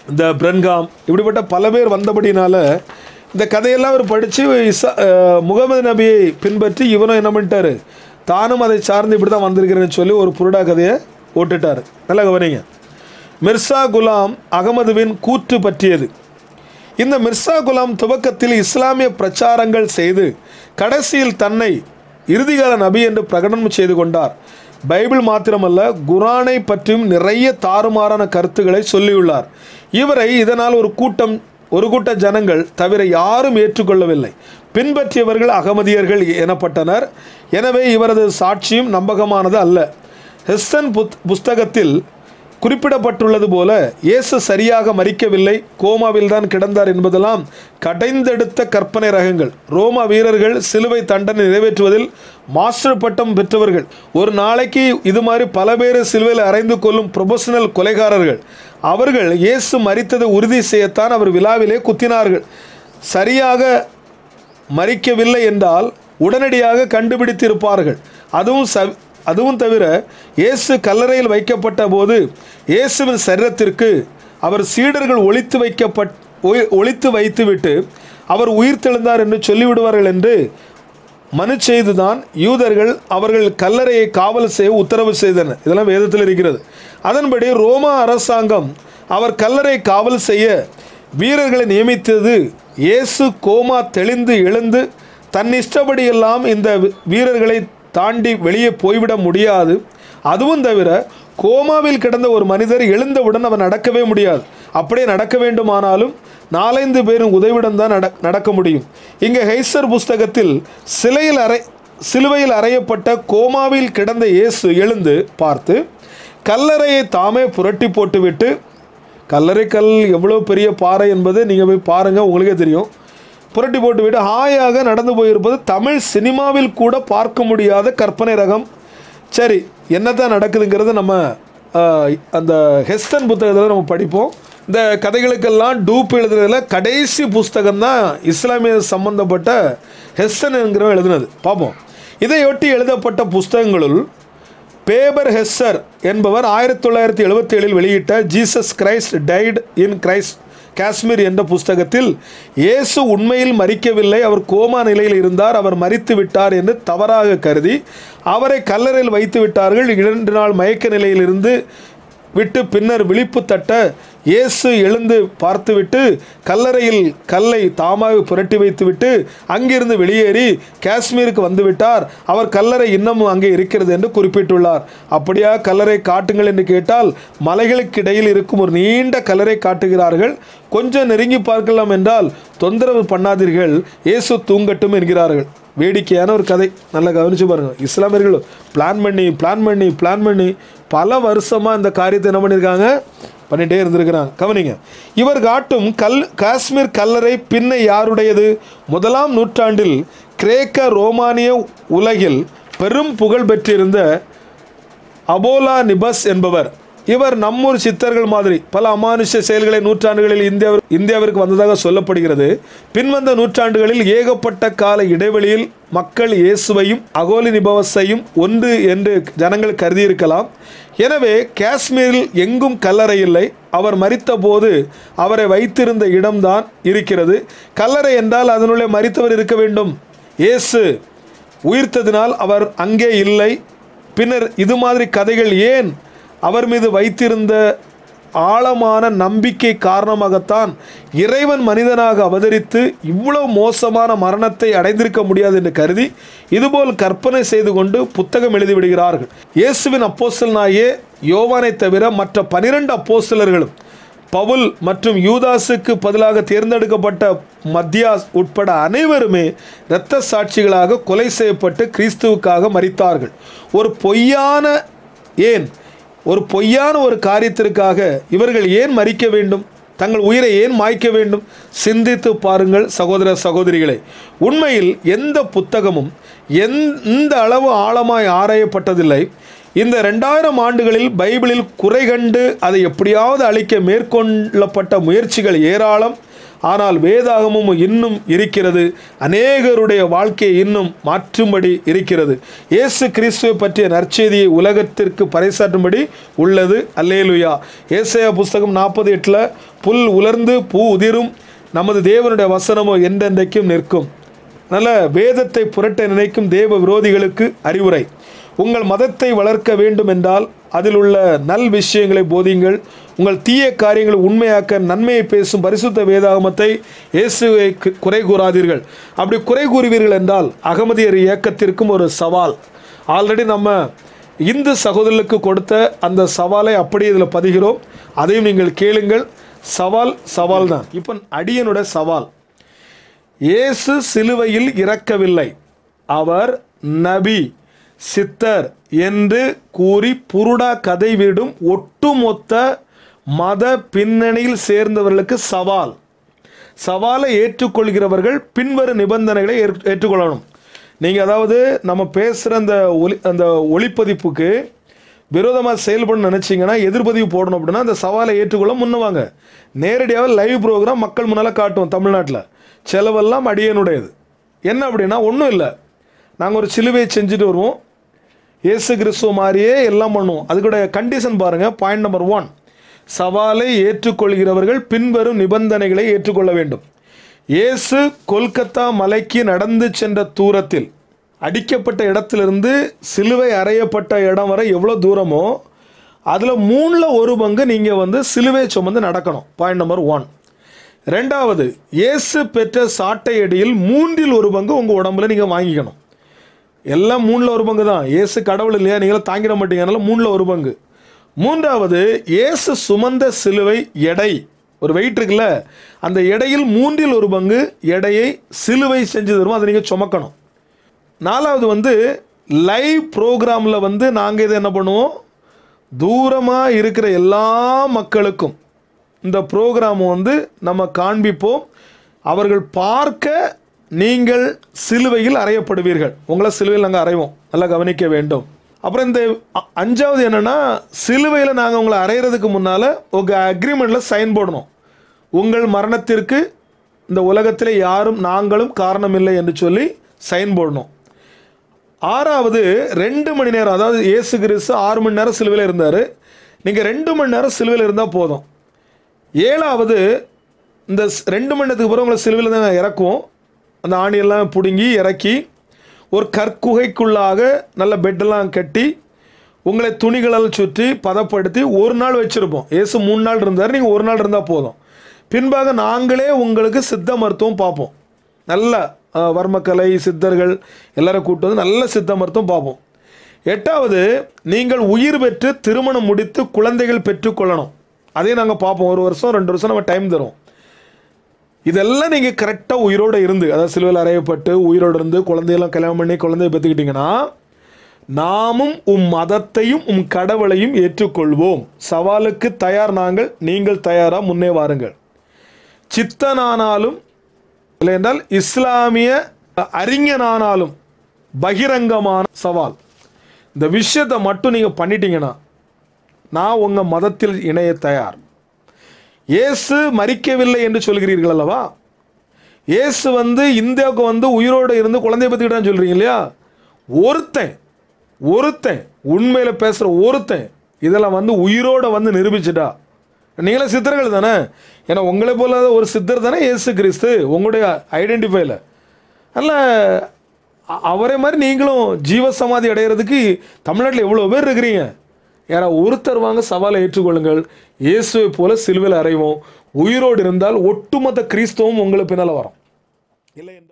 இந்த பிரன்காம் இப்படிப்பட்ட பல பேர் வந்தபடினால இந்த கதையெல்லாம் அவர் படித்து இசா அஹ், முகமது நபியை பின்பற்றி இவனும் என்ன பண்ணிட்டாரு தானும் அதை சார்ந்து இப்படி தான் வந்திருக்கிறேன்னு சொல்லி ஒரு புருடா கதையை ஓட்டுட்டார் நல்லா கவனிங்க மிர்சா குலாம் அகமதுவின் கூற்று பற்றியது இந்த மிர்சா குலாம் துவக்கத்தில் இஸ்லாமிய பிரச்சாரங்கள் செய்து கடைசியில் தன்னை இறுதிகால நபி என்று பிரகடனம் செய்து கொண்டார் பைபிள் மாத்திரமல்ல குரானை பற்றியும் நிறைய தாறுமாறான கருத்துக்களை சொல்லியுள்ளார் இவரை இதனால் ஒரு கூட்டம் ஒரு கூட்ட ஜனங்கள் தவிர யாரும் ஏற்றுக்கொள்ளவில்லை பின்பற்றியவர்கள் அகமதியர்கள் எனப்பட்டனர் எனவே இவரது சாட்சியும் நம்பகமானது அல்ல ஹெஸ்டன் புத் புஸ்தகத்தில் குறிப்பிடப்பட்டுள்ளது போல இயேசு சரியாக மறிக்கவில்லை கோமாவில் தான் கிடந்தார் என்பதெல்லாம் கடைந்தெடுத்த கற்பனை ரகங்கள் ரோமா வீரர்கள் சிலுவை தண்டனை நிறைவேற்றுவதில் மாஸ்டர் பட்டம் பெற்றவர்கள் ஒரு நாளைக்கு இது மாதிரி பல பேர் சிலுவையில் அறைந்து கொள்ளும் ப்ரொபஷனல் கொலைகாரர்கள் அவர்கள் இயேசு மறித்ததை உறுதி செய்யத்தான் அவர் விழாவிலே குத்தினார்கள் சரியாக மறிக்கவில்லை என்றால் உடனடியாக கண்டுபிடித்திருப்பார்கள் அதுவும் ச அதுவும் தவிர இயேசு கல்லறையில் வைக்கப்பட்ட போது இயேசுவின் சரீரத்திற்கு அவர் சீடர்கள் ஒளித்து வைக்கப்பட் ஒளி- ஒளித்து வைத்துவிட்டு அவர் உயிர்த்தெழுந்தார் என்று சொல்லிவிடுவார்கள் என்று மனு செய்துதான் யூதர்கள் அவர்கள் கல்லறையை காவல் செய்ய உத்தரவு செய்தனர் இதெல்லாம் வேதத்தில் இருக்கிறது அதன்படி ரோமா அரசாங்கம் அவர் கல்லறை காவல் செய்ய வீரர்களை நியமித்தது இயேசு கோமா தெளிந்து எழுந்து தன் இஷ்டப்படியெல்லாம் இந்த வி- வீரர்களை தாண்டி வெளியே போய்விட முடியாது அதுவும் தவிர கோமாவில் கிடந்த ஒரு மனிதர் எழுந்தவுடன் அவர் நடக்கவே முடியாது அப்படியே நடக்க வேண்டுமானாலும் நாலைந்து பேரும் உதவியுடன் தான் நட நடக்க முடியும் இங்கே ஹெய்சர் புஸ்தகத்தில் சிலையில் அறை சிலுவையில் அறையப்பட்ட கோமாவில் கிடந்த இயேசு எழுந்து பார்த்து கல்லறையை தாமே புரட்டி போட்டுவிட்டு கல்லறை கல் எவ்வளோ பெரிய பாறை என்பது நீங்கள் போய் பாருங்கள் உங்களுக்கே தெரியும் புரட்டி போட்டுவிட்டு ஹாயாக நடந்து போயிருப்பது தமிழ் சினிமாவில் கூட பார்க்க முடியாத கற்பனை ரகம் சரி என்னதான் நடக்குதுங்கிறது நம்ம ஆஹ், அந்த ஹெஸ்டன் புத்தகத்தில் நம்ம படிப்போம் இந்த கதைகளுக்கெல்லாம் டூப் எழுதுறதுல கடைசி புஸ்தகம் தான் இஸ்லாமிய சம்பந்தப்பட்ட ஹெஸ்டன் என்கிறவன் எழுதுனது பார்ப்போம் இதையொட்டி எழுதப்பட்ட புஸ்தகங்களுள் பேபர் ஹெஸ்ஸர் என்பவர் ஆயிரத்தி தொள்ளாயிரத்தி எழுபத்தி ஏழில் வெளியிட்ட Jesus Christ died in Christ Kashmir என்ற புஸ்தகத்தில் இயேசு உண்மையில் மறிக்கவில்லை அவர் கோமா நிலையில் இருந்தார் அவர் மறித்து விட்டார் என்று தவறாக கருதி அவரை கல்லறையில் வைத்து விட்டார்கள் இரண்டு நாள் மயக்க நிலையிலிருந்து விட்டு பின்னர் விழிப்பு தட்ட இயேசு எழுந்து பார்த்துவிட்டு கல்லறையில் கல்லை தாமாக புரட்டி வைத்துவிட்டு அங்கிருந்து வெளியேறி காஷ்மீருக்கு வந்துவிட்டார் அவர் கல்லறை இன்னமும் அங்கே இருக்கிறது என்று குறிப்பிட்டுள்ளார் அப்படியா கல்லறை காட்டுங்கள் என்று கேட்டால் மலைகளுக்கு இடையில் இருக்கும் ஒரு நீண்ட கல்லறை காட்டுகிறார்கள் கொஞ்சம் நெருங்கி பார்க்கலாம் என்றால் தொந்தரவு பண்ணாதீர்கள் இயேசு தூங்கட்டும் என்கிறார்கள் வேடிக்கையான ஒரு கதை நல்லா கவனிச்சு பாருங்க இஸ்லாமியர்கள் பிளான் பண்ணி பிளான் பண்ணி பிளான் பண்ணி பல வருஷமாக இந்த காரியத்தை என்ன பண்ணியிருக்காங்க பண்ணிட்டே இருந்திருக்கிறாங்க கவனிங்க இவர் காட்டும் கல் காஷ்மீர் கல்லறை பின்ன யாருடையது முதலாம் நூற்றாண்டில் கிரேக்க ரோமானிய உலகில் பெரும் புகழ் பெற்றிருந்த அபோலா நிபஸ் என்பவர் இவர் நம்மூர் சித்தர்கள் மாதிரி பல அமானுஷ்ய செயல்களை நூற்றாண்டுகளில் இந்தியாவில் இந்தியாவிற்கு வந்ததாக சொல்லப்படுகிறது பின்வந்த நூற்றாண்டுகளில் ஏகப்பட்ட கால இடைவெளியில் மக்கள் இயேசுவையும் அகோலி நிபவஸையும் ஒன்று என்று ஜனங்கள் கருதியிருக்கலாம் எனவே காஷ்மீரில் எங்கும் கல்லறை இல்லை அவர் மரித்தபோது அவரை வைத்திருந்த இடம்தான் இருக்கிறது கல்லறை என்றால் அதனுள்ளே மரித்தவர் இருக்க வேண்டும் இயேசு உயிர்த்ததினால் அவர் அங்கே இல்லை பின்னர் இது மாதிரி கதைகள் ஏன் அவர் மீது வைத்திருந்த ஆழமான நம்பிக்கை காரணமாகத்தான் இறைவன் மனிதனாக அவதரித்து இவ்வளவு மோசமான மரணத்தை அடைந்திருக்க முடியாது என்று கருதி இதுபோல் கற்பனை செய்து கொண்டு புத்தகம் எழுதி விடுகிறார்கள் இயேசுவின் அப்போஸ்தலனாகிய யோவானை தவிர மற்ற பனிரெண்டு அப்போஸ்தலர்களும் பவுல் மற்றும் யூதாஸுக்கு பதிலாக தேர்ந்தெடுக்கப்பட்ட மத்தியாஸ் உட்பட அனைவருமே இரத்த சாட்சிகளாக கொலை செய்யப்பட்டு கிறிஸ்துவுக்காக மரித்தார்கள் ஒரு பொய்யான ஏன் ஒரு பொய்யான ஒரு காரியத்திற்காக இவர்கள் ஏன் மறிக்க வேண்டும் தங்கள் உயிரை ஏன் மாய்க்க வேண்டும் சிந்தித்து பாருங்கள் சகோதர சகோதரிகளே உண்மையில் எந்த புத்தகமும் எந்த அளவு ஆழமாய் ஆராயப்பட்டதில்லை இந்த ரெண்டாயிரம் ஆண்டுகளில் பைபிளில் குறை கண்டு அதை எப்படியாவது அழிக்க மேற்கொள்ளப்பட்ட முயற்சிகள் ஏராளம் ஆனால் வேதாகமும் இன்னும் இருக்கிறது அநேகருடைய வாழ்க்கையை இன்னும் மாற்றும்படி இருக்கிறது இயேசு கிறிஸ்துவை பற்றிய நற்செய்தியை உலகத்திற்கு பறைசாற்றும்படி உள்ளது அல்லேலுயா ஏசையா புஸ்தகம் நாற்பது எட்டில் புல் உலர்ந்து பூ உதிரும் நமது தேவனுடைய வசனமோ என்றென்றைக்கும் நிற்கும் நல்ல வேதத்தை புரட்ட நினைக்கும் தேவ விரோதிகளுக்கு அறிவுரை உங்கள் மதத்தை வளர்க்க வேண்டும் என்றால் அதில் உள்ள நல் விஷயங்களை போதியுங்கள் உங்கள் தீய காரியங்களை உண்மையாக்க நன்மையை பேசும் பரிசுத்த வேதாகமத்தை இயேசுவை கு- குறை கூறாதீர்கள் அப்படி குறை கூறுவீர்கள் என்றால் அகமதியர் இயக்கத்திற்கும் ஒரு சவால் ஆல்ரெடி நம்ம இந்து சகோதரர்களுக்கு கொடுத்த அந்த சவாலை அப்படியே இதில் பதிகிறோம் அதையும் நீங்கள் கேளுங்கள் சவால் சவால் தான் இப்போ அடியனோட சவால் இயேசு சிலுவையில் இறக்கவில்லை அவர் நபி சித்தர் என்று கூறி புருடா கதை விடும் ஒட்டுமொத்த மத பின்னணியில் சேர்ந்தவர்களுக்கு சவால் சவாலை ஏற்றுக்கொள்கிறவர்கள் பின்வரும் நிபந்தனைகளை ஏற்- ஏற்றுக்கொள்ளணும் நீங்கள் அதாவது நம்ம பேசுகிற அந்த ஒலி அந்த ஒளிப்பதிப்புக்கு விரோதமாக செயல்படணும்னு நினச்சிங்கன்னா எதிர்பதிவு போடணும் அப்படின்னா அந்த சவாலை ஏற்றுக்கொள்ள முன்னுவாங்க நேரடியாக லைவ் ப்ரோக்ராம் மக்கள் முன்னால் காட்டுவோம் தமிழ்நாட்டில் செலவெல்லாம் அடியனுடையது என்ன அப்படின்னா ஒன்றும் இல்லை நாங்கள் ஒரு சிலுவையை செஞ்சுட்டு வருவோம் இயேசு கிறிஸ்துவ மாதிரியே எல்லாம் பண்ணுவோம் அதுக்கூட கண்டிஷன் பாருங்கள் பாயிண்ட் நம்பர் ஒன் சவாலை ஏற்றுக்கொள்கிறவர்கள் பின்வரும் நிபந்தனைகளை ஏற்றுக்கொள்ள வேண்டும் இயேசு கொல்கத்தா மலைக்கு நடந்து சென்ற தூரத்தில் அடிக்கப்பட்ட இடத்திலிருந்து சிலுவை அறையப்பட்ட இடம் வரை எவ்வளோ தூரமோ அதில் மூணில் ஒரு பங்கு நீங்கள் வந்து சிலுவை சுமந்து நடக்கணும் பாயிண்ட் நம்பர் ஒன் ரெண்டாவது இயேசு பெற்ற சாட்டை அடியில் மூன்றில் ஒரு பங்கு உங்கள் உடம்புல நீங்கள் வாங்கிக்கணும் எல்லாம் மூணில் ஒரு பங்கு தான் இயேசு கடவுள் இல்லையா நீங்களும் தாங்கிட மாட்டீங்க அதனால மூணில் ஒரு பங்கு மூன்றாவது இயேசு சுமந்த சிலுவை எடை ஒரு வெயிட் இருக்குல்ல அந்த எடையில் மூன்றில் ஒரு பங்கு எடையை சிலுவை செஞ்சு தருவோம் அதை நீங்கள் சுமக்கணும் நாலாவது வந்து லைவ் ப்ரோக்ராமில் வந்து நாங்கள் இதை என்ன பண்ணுவோம் தூரமாக இருக்கிற எல்லா மக்களுக்கும் இந்த ப்ரோக்ராம் வந்து நம்ம காண்பிப்போம் அவர்கள் பார்க்க நீங்கள் சிலுவையில் அறையப்படுவீர்கள் உங்களை சிலுவையில் நாங்கள் அறைவோம் நல்லா கவனிக்க வேண்டும் அப்புறம் இந்த அ- அஞ்சாவது என்னென்னா சிலுவையில் நாங்கள் உங்களை அறையிறதுக்கு முன்னால் உங்கள் அக்ரிமெண்ட்டில் சைன் போடணும் உங்கள் மரணத்திற்கு இந்த உலகத்தில் யாரும் நாங்களும் காரணமில்லை என்று சொல்லி சைன் போடணும் ஆறாவது ரெண்டு மணி நேரம் அதாவது இயேசு கிறிஸ்து ஆறு மணி நேரம் சிலுவையில் இருந்தார் நீங்கள் ரெண்டு மணி நேரம் சிலுவையில் இருந்தால் போதும் ஏழாவது இந்த ஸ்- ரெண்டு மணி நேரத்துக்கு பிறகு உங்களை சிலுவையில் தான் இறக்குவோம் அந்த ஆணியெல்லாம் பிடுங்கி இறக்கி ஒரு கற்குகைக்குள்ளாக நல்ல பெட்டெல்லாம் கட்டி உங்களை துணிகளால் சுற்றி பதப்படுத்தி ஒரு நாள் வச்சுருப்போம் ஏசு மூணு நாள் இருந்தார் நீங்கள் ஒரு நாள் இருந்தால் போதும் பின்பாக நாங்களே உங்களுக்கு சித்த மருத்துவம் பார்ப்போம் நல்ல அஹ், வர்மக்கலை சித்தர்கள் எல்லாரும் கூட்டு வந்து நல்ல சித்த மருத்துவம் பார்ப்போம் எட்டாவது நீங்கள் உயிர் பெற்று திருமணம் முடித்து குழந்தைகள் பெற்றுக்கொள்ளணும் அதையும் நாங்கள் பார்ப்போம் ஒரு வருஷம் ரெண்டு வருஷம் நம்ம டைம் தருவோம் இதெல்லாம் நீங்கள் கரெக்டாக உயிரோடு இருந்து அதாவது சிலுவையில் அறையப்பட்டு உயிரோடு இருந்து குழந்தையெல்லாம் கல்யாணம் பண்ணி குழந்தைய பெற்றுக்கிட்டிங்கன்னா நாமும் உம் மதத்தையும் உம் கடவுளையும் ஏற்றுக்கொள்வோம் சவாலுக்கு தயார் நாங்கள் நீங்கள் தயாரா முன்னே வாருங்கள் சித்தனானாலும் இல்லை என்றால் இஸ்லாமிய அறிஞனானாலும் பகிரங்கமான சவால் இந்த விஷயத்தை மட்டும் நீங்கள் பண்ணிட்டீங்கன்னா நான் உங்கள் மதத்தில் இணைய தயார் இயேசு மறிக்கவில்லை என்று சொல்கிறீர்கள் அல்லவா இயேசு வந்து இந்தியாவுக்கு வந்து உயிரோடு இருந்து குழந்தைய பற்றிக்கிட்டான்னு சொல்கிறீங்க இல்லையா ஒருத்தன் ஒருத்தன் உண்மையில் பேசுகிற ஒருத்தன் இதெல்லாம் வந்து உயிரோட வந்து நிரூபிச்சிட்டா நீங்களே சித்தர்கள் தானே ஏன்னா உங்களை போல ஒரு சித்தர் தானே இயேசு கிறிஸ்து உங்களுடைய ஐடென்டிஃபைல அல்ல அ- அவரே மாதிரி நீங்களும் ஜீவசமாதி அடையிறதுக்கு தமிழ்நாட்டில் எவ்வளோ பேர் இருக்கிறீங்க யாரா ஒருத்தர் வாங்க சவாலை ஏற்றுக்கொள்ளுங்கள் இயேசுவை போல சிலுவையில் அறைவோம் உயிரோடு இருந்தால் ஒட்டுமொத்த கிறிஸ்தவம் உங்களுக்கு பின்னால் வரும் இல்லை என்றால்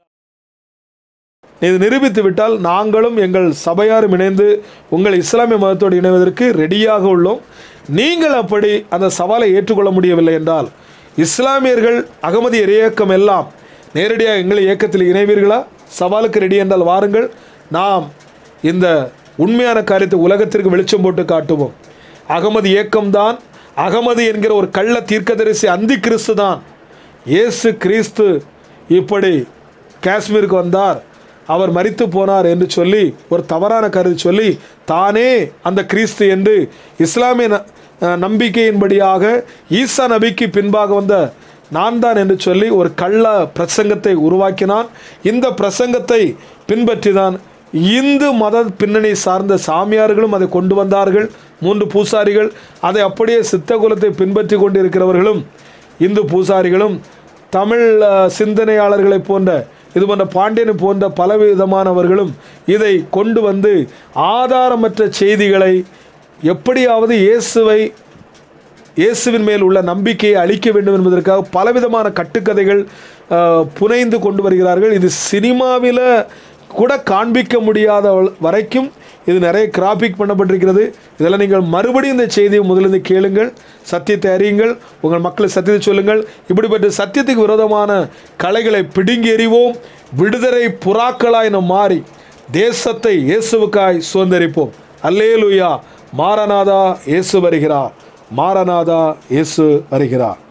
இது நிரூபித்து விட்டால் நாங்களும் எங்கள் சபையாரும் இணைந்து உங்கள் இஸ்லாமிய மதத்தோடு இணைவதற்கு ரெடியாக உள்ளோம் நீங்கள் அப்படி அந்த சவாலை ஏற்றுக்கொள்ள முடியவில்லை என்றால் இஸ்லாமியர்கள் அகமதியர் இயக்கம் எல்லாம் நேரடியாக எங்கள் இயக்கத்தில் இணைவீர்களா சவாலுக்கு ரெடி என்றால் வாருங்கள் நாம் இந்த உண்மையான காரியத்தை உலகத்திற்கு வெளிச்சம் போட்டு காட்டுவோம் அகமது இயக்கம்தான் அகமது என்கிற ஒரு கள்ள தீர்க்கதரிசி அந்தி கிறிஸ்து தான் இயேசு கிறிஸ்து இப்படி காஷ்மீருக்கு வந்தார் அவர் மரித்து போனார் என்று சொல்லி ஒரு தவறான கருத்து சொல்லி தானே அந்த கிறிஸ்து என்று இஸ்லாமிய ந- அஹ் நம்பிக்கையின்படியாக ஈசா நபிக்கு பின்பாக வந்த நான் தான் என்று சொல்லி ஒரு கள்ள பிரசங்கத்தை உருவாக்கினான் இந்த பிரசங்கத்தை பின்பற்றி தான் இந்து மத பின்னணி சார்ந்த சாமியார்களும் அதை கொண்டு வந்தார்கள் மூன்று பூசாரிகள் அதை அப்படியே சித்த குலத்தை பின்பற்றி கொண்டிருக்கிறவர்களும் இந்து பூசாரிகளும் தமிழ் அஹ், சிந்தனையாளர்களைப் போன்ற இது போன்ற பாண்டியன் போன்ற பலவிதமானவர்களும் இதை கொண்டு வந்து ஆதாரமற்ற செய்திகளை எப்படியாவது இயேசுவை இயேசுவின் மேல் உள்ள நம்பிக்கையை அளிக்க வேண்டும் என்பதற்காக பலவிதமான கட்டுக்கதைகள் அஹ், புனைந்து கொண்டு வருகிறார்கள் இது சினிமாவில் கூட காண்பிக்க முடியாத வ- வரைக்கும் இது நிறைய கிராபிக் பண்ணப்பட்டிருக்கிறது இதெல்லாம் நீங்கள் மறுபடியும் இந்த செய்தியை முதலிருந்து கேளுங்கள் சத்தியத்தை அறியுங்கள் உங்கள் மக்களுக்கு சத்தியத்தை சொல்லுங்கள் இப்படிப்பட்ட சத்தியத்துக்கு விரோதமான கலைகளை பிடுங்கி எறிவோம் விடுதலை புறாக்களாய் நாம் மாறி தேசத்தை இயேசுவுக்காய் சுதந்திரிப்போம் அல்லேலுயா மாரநாதா இயேசு வருகிறார் மாரநாதா இயேசு வருகிறார்